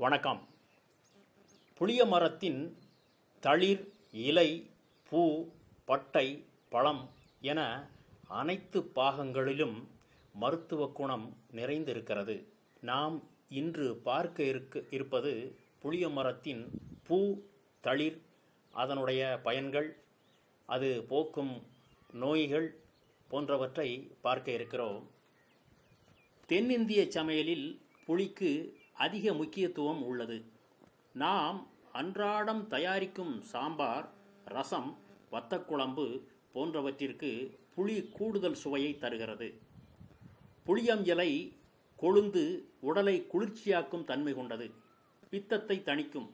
வணக்கம் புளிய மரத்தின் தளிர் இலை பூ பட்டை பழம் என அனைத்து பாகங்களிலும் மருத்துவ குணம் நிறைந்திருக்கிறது நாம் இன்று பார்க்க இருக்க இருப்பது புளிய மரத்தின் பூ தளிர் அதனுடைய பயன்கள் அது போக்கும் நோய்கள் போன்றவற்றை பார்க்க இருக்கிறோம் தென்னிந்திய சமையலில் புளிக்கு அதிக முக்கியத்துவம் உள்ளது நாம் அன்றாடம் தயாரிக்கும் சாம்பார் ரசம் வத்தக்குழம்பு போன்றவற்றிற்கு புளி கூடுதல் சுவையை தருகிறது புளியம் இலை கொழுந்து உடலை குளிர்ச்சியாக்கும் தன்மை கொண்டது பித்தத்தை தணிக்கும்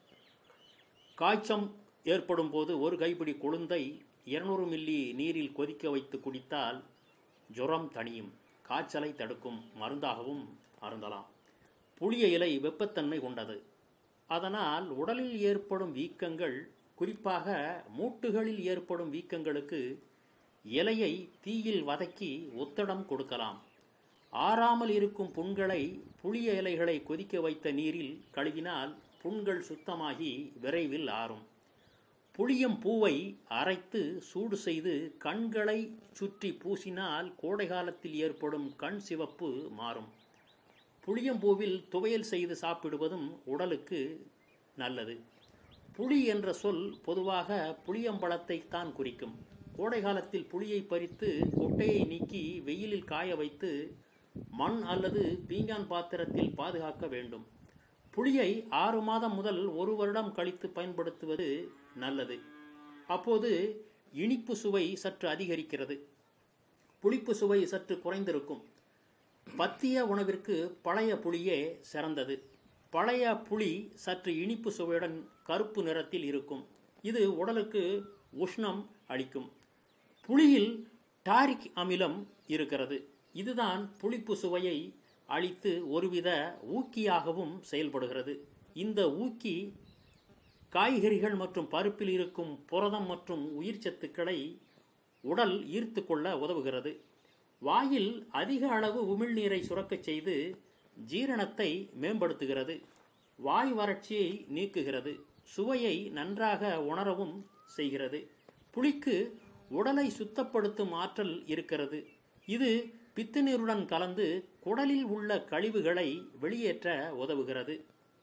காய்ச்சம் ஏற்படும் போது ஒரு கைப்பிடி கொழுந்தை இருநூறு மில்லி நீரில் கொதிக்க வைத்து குடித்தால் ஜுரம் தணியும் காய்ச்சலை தடுக்கும் மருந்தாகவும் அருந்தலாம் புளிய இலை வெப்பத்தன்மை கொண்டது அதனால் உடலில் ஏற்படும் வீக்கங்கள் குறிப்பாக மூட்டுகளில் ஏற்படும் வீக்கங்களுக்கு இலையை தீயில் வதக்கி ஒத்தடம் கொடுக்கலாம் ஆறாமல் இருக்கும் புண்களை புளிய இலைகளை கொதிக்க வைத்த நீரில் கழுவினால் புண்கள் சுத்தமாகி விரைவில் ஆறும் புளியம் பூவை அரைத்து சூடு செய்து கண்களை சுற்றி பூசினால் கோடை காலத்தில் ஏற்படும் கண் சிவப்பு மாறும் புளியம்பூவில் துவையல் செய்து சாப்பிடுவதும் உடலுக்கு நல்லது புளி என்ற சொல் பொதுவாக புளியம்பழத்தை தான் குறிக்கும் கோடை காலத்தில் புளியை பறித்து கொட்டையை நீக்கி வெயிலில் காய வைத்து மண் அல்லது பீங்கான் பாத்திரத்தில் பாதுகாக்க வேண்டும் புளியை ஆறு மாதம் முதல் ஒரு வருடம் கழித்து பயன்படுத்துவது நல்லது அப்போது இனிப்பு சுவை சற்று அதிகரிக்கிறது புளிப்பு சுவை சற்று குறைந்திருக்கும் பத்திய உணவிற்கு பழைய புளியே சிறந்தது பழைய புளி சற்று இனிப்பு சுவையுடன் கருப்பு நிறத்தில் இருக்கும் இது உடலுக்கு உஷ்ணம் அளிக்கும் புளியில் டாரிக் அமிலம் இருக்கிறது இதுதான் புளிப்பு சுவையை அளித்து ஒருவித ஊக்கியாகவும் செயல்படுகிறது இந்த ஊக்கி காய்கறிகள் மற்றும் பருப்பில் இருக்கும் புரதம் மற்றும் உயிர் சத்துக்களை உடல் ஈர்த்து கொள்ள உதவுகிறது வாயில் அதிக அளவு உமிழ்நீரை சுரக்கச் செய்து ஜீரணத்தை மேம்படுத்துகிறது வாய் வறட்சியை நீக்குகிறது சுவையை நன்றாக உணரவும் செய்கிறது புளிக்கு உடலை சுத்தப்படுத்தும் ஆற்றல் இருக்கிறது இது பித்துநீருடன் கலந்து குடலில் உள்ள கழிவுகளை வெளியேற்ற உதவுகிறது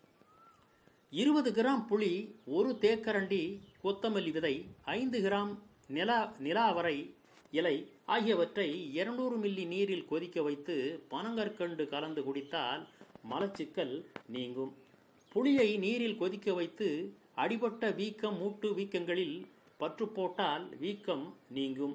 இருபது கிராம் புளி ஒரு தேக்கரண்டி கொத்தமல்லி விதை ஐந்து கிராம் நிலா நிலாவரை இலை ஆகியவற்றை இருநூறு மில்லி நீரில் கொதிக்க வைத்து பனங்கற்கண்டு கலந்து குடித்தால் மலச்சிக்கல் நீங்கும் புளியை நீரில் கொதிக்க வைத்து அடிபட்ட வீக்கம் மூட்டு வீக்கங்களில் பற்று போட்டால் வீக்கம் நீங்கும்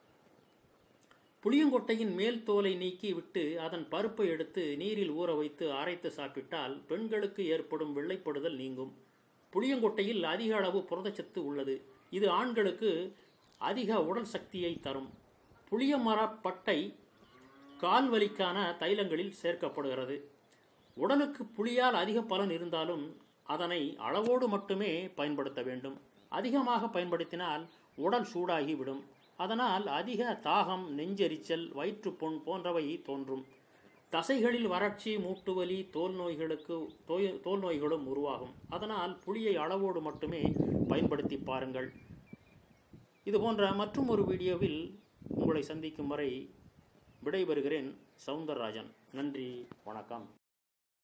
புளியங்கொட்டையின் மேல் தோலை நீக்கி விட்டு அதன் பருப்பை எடுத்து நீரில் ஊற வைத்து அரைத்து சாப்பிட்டால் பெண்களுக்கு ஏற்படும் வெள்ளைப்படுதல் நீங்கும் புளியங்கொட்டையில் அதிக அளவு புரதச்சத்து உள்ளது இது ஆண்களுக்கு அதிக உடல் சக்தியை தரும் புளிய மரப்பட்டை கால் வலிக்கான தைலங்களில் சேர்க்கப்படுகிறது உடலுக்கு புளியால் அதிக பலன் இருந்தாலும் அதனை அளவோடு மட்டுமே பயன்படுத்த வேண்டும் அதிகமாக பயன்படுத்தினால் உடல் சூடாகிவிடும் அதனால் அதிக தாகம் நெஞ்செரிச்சல் வயிற்றுப்புண் போன்றவை தோன்றும் தசைகளில் வறட்சி மூட்டுவலி தோல் நோய்களுக்கு தோல் நோய்களும் உருவாகும் அதனால் புளியை அளவோடு மட்டுமே பயன்படுத்தி பாருங்கள் இது போன்ற மற்றும் ஒரு வீடியோவில் உங்களை சந்திக்கும் வரை விடைபெறுகிறேன் சவுந்தரராஜன் நன்றி வணக்கம்